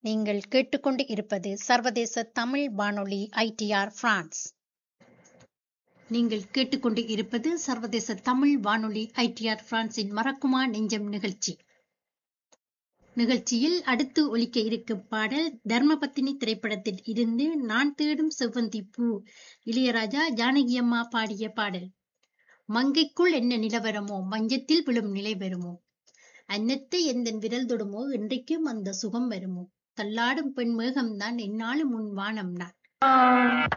நீங்கள் கேட்டுக்கொண்டு இருப்பது சர்வதேச தமிழ் வானொலி ஐடிஆர் பிரான்ஸ் நீங்கள் கேட்டுக்கொண்டு இருப்பது சர்வதேச தமிழ் வானொலி ஐடிஆர் பிரான்சின் மறக்குமா நெஞ்சம் நிகழ்ச்சி நிகழ்ச்சியில் அடுத்து ஒலிக்க இருக்கும் பாடல் தர்மபத்தினி திரைப்படத்தில் இருந்து நான் தேடும் செவ்வந்தி பூ இளையராஜா ஜானகி அம்மா பாடிய பாடல் மங்கைக்குள் என்ன நிலவரமோ மஞ்சத்தில் விழும் நிலை வருமோ அன்னத்தை எந்தன் விரல் தொடுமோ இன்றைக்கும் அந்த சுகம் வருமோ தள்ளாடும் பெண் மேகம்தான் என்னாலும் உன் வானம் நான்